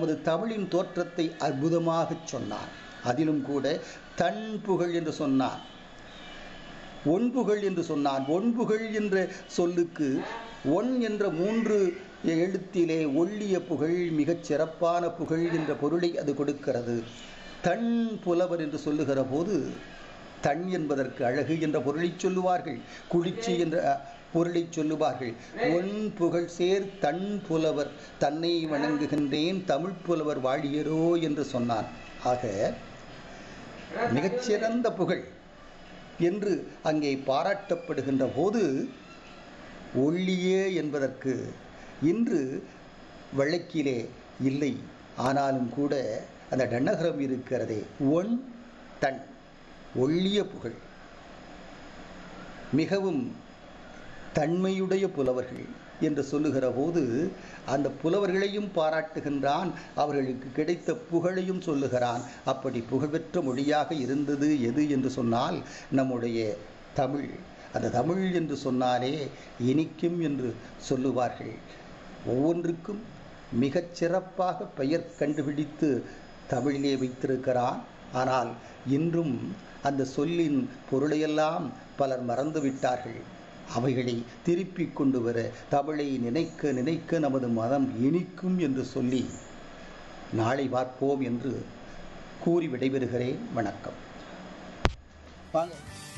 நமது தமிழின் தோற்றத்தை அற்புதமாகச் சொன்னான் அதிலும் கூட தன் புகழ் என்று சொன்னான் ஒன்புகழ் என்று சொன்னான் ஒன்புகழ் என்ற சொல்லுக்கு ஒன் என்ற மூன்று எழுத்திலே ஒள்ளிய புகழ் மிகச் சிறப்பான புகழ் என்ற பொருளை அது கொடுக்கிறது தன் புலவர் என்று சொல்லுகிற போது தன் என்பதற்கு அழகு என்ற பொருளை சொல்லுவார்கள் குளிர்ச்சி என்ற பொருளை சொல்லுவார்கள் ஒன் புகழ் சேர் தன் புலவர் தன்னை வணங்குகின்றேன் தமிழ் புலவர் வாழியரோ என்று சொன்னான் ஆக மிகச்சிறந்த புகழ் என்று அங்கே பாராட்டப்படுகின்ற போது ஒள்ளியே என்பதற்கு இன்று வழக்கிலே இல்லை ஆனாலும் கூட அந்த டன்னகரம் இருக்கிறதே ஒன் தன் ஒள்ளிய புகழ் மிகவும் தன்மையுடைய புலவர்கள் என்று சொல்லுகிற போது அந்த புலவர்களையும் பாராட்டுகின்றான் அவர்களுக்கு கிடைத்த புகழையும் சொல்லுகிறான் அப்படி புகழ்பெற்ற மொழியாக இருந்தது எது என்று சொன்னால் நம்முடைய தமிழ் அந்த தமிழ் என்று சொன்னாலே இனிக்கும் என்று சொல்லுவார்கள் ஒவ்வொன்றுக்கும் மிகச் சிறப்பாக பெயர் கண்டுபிடித்து தமிழிலே வைத்திருக்கிறான் ஆனால் இன்றும் அந்த சொல்லின் பொருளையெல்லாம் பலர் மறந்துவிட்டார்கள் அவைகளை திருப்பிக் கொண்டு வர தமிழை நினைக்க நினைக்க நமது மதம் இனிக்கும் என்று சொல்லி நாளை பார்ப்போம் என்று கூறி விடைபெறுகிறேன் வணக்கம் வாங்க